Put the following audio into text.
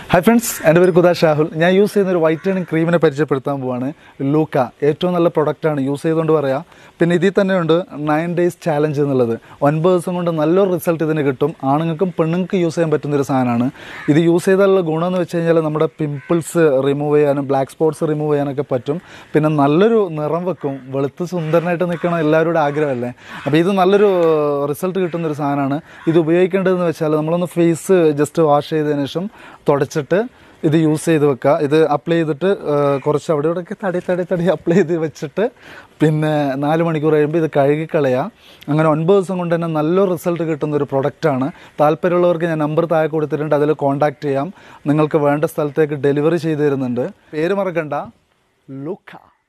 hi friends എൻ്റെ പേര് കുദാ ഷാഹുൽ ഞാൻ യൂസ് ചെയ്യുന്ന ഒരു വൈറ്റനിങ് ക്രീമിനെ പരിചയപ്പെടുത്താൻ പോവാണ് ലൂക്ക ഏറ്റവും നല്ല പ്രൊഡക്റ്റാണ് യൂസ് ചെയ്തുകൊണ്ട് പറയാം പിന്നെ ഇതിൽ തന്നെയുണ്ട് നയൻ ഡേയ്സ് ചാലഞ്ച് എന്നുള്ളത് ഒൻപത് ദിവസം കൊണ്ട് നല്ലൊരു റിസൾട്ട് ഇതിന് കിട്ടും ആണുങ്ങൾക്കും പെണ്ണുങ്ങൾക്കും യൂസ് ചെയ്യാൻ പറ്റുന്ന ഒരു സാധനമാണ് ഇത് യൂസ് ചെയ്താലുള്ള ഗുണം എന്ന് വെച്ച് കഴിഞ്ഞാൽ നമ്മുടെ പിമ്പിൾസ് റിമൂവ് ചെയ്യാനും ബ്ലാക്ക് സ്പോട്ട്സ് റിമൂവ് ചെയ്യാനൊക്കെ പറ്റും പിന്നെ നല്ലൊരു നിറം വെക്കും വെളുത്ത് സുന്ദരനായിട്ട് നിൽക്കണം എല്ലാവരുടെ ആഗ്രഹമല്ലേ അപ്പോൾ ഇത് നല്ലൊരു റിസൾട്ട് കിട്ടുന്ന ഒരു സാധനമാണ് ഇത് ഉപയോഗിക്കേണ്ടതെന്ന് വെച്ചാൽ നമ്മളൊന്ന് ഫേസ് ജസ്റ്റ് വാഷ് ചെയ്തതിന് ശേഷം തുടച്ചിട്ട് ഇത് യൂസ് ചെയ്ത് വെക്കുക ഇത് അപ്ലൈ ചെയ്തിട്ട് ആ, കുറച്ച് അവിടെ ഇവിടെയൊക്കെ തടി തടി തടി അപ്ലൈ ചെയ്ത് വെച്ചിട്ട് പിന്നെ നാല് മണിക്കൂർ കഴിയുമ്പോൾ ഇത് കഴുകിക്കളയുക അങ്ങനെ ഒൻപത് ദിവസം കൊണ്ട് തന്നെ നല്ലൊരു റിസൾട്ട് കിട്ടുന്ന ഒരു പ്രൊഡക്റ്റാണ് താല്പര്യമുള്ളവർക്ക് ഞാൻ നമ്പർ താഴെ കൊടുത്തിട്ടുണ്ട് അതിൽ കോൺടാക്റ്റ് ചെയ്യാം നിങ്ങൾക്ക് വേണ്ട സ്ഥലത്തേക്ക് ഡെലിവറി ചെയ്തു തരുന്നുണ്ട് പേര് മറക്കണ്ട ലുക്ക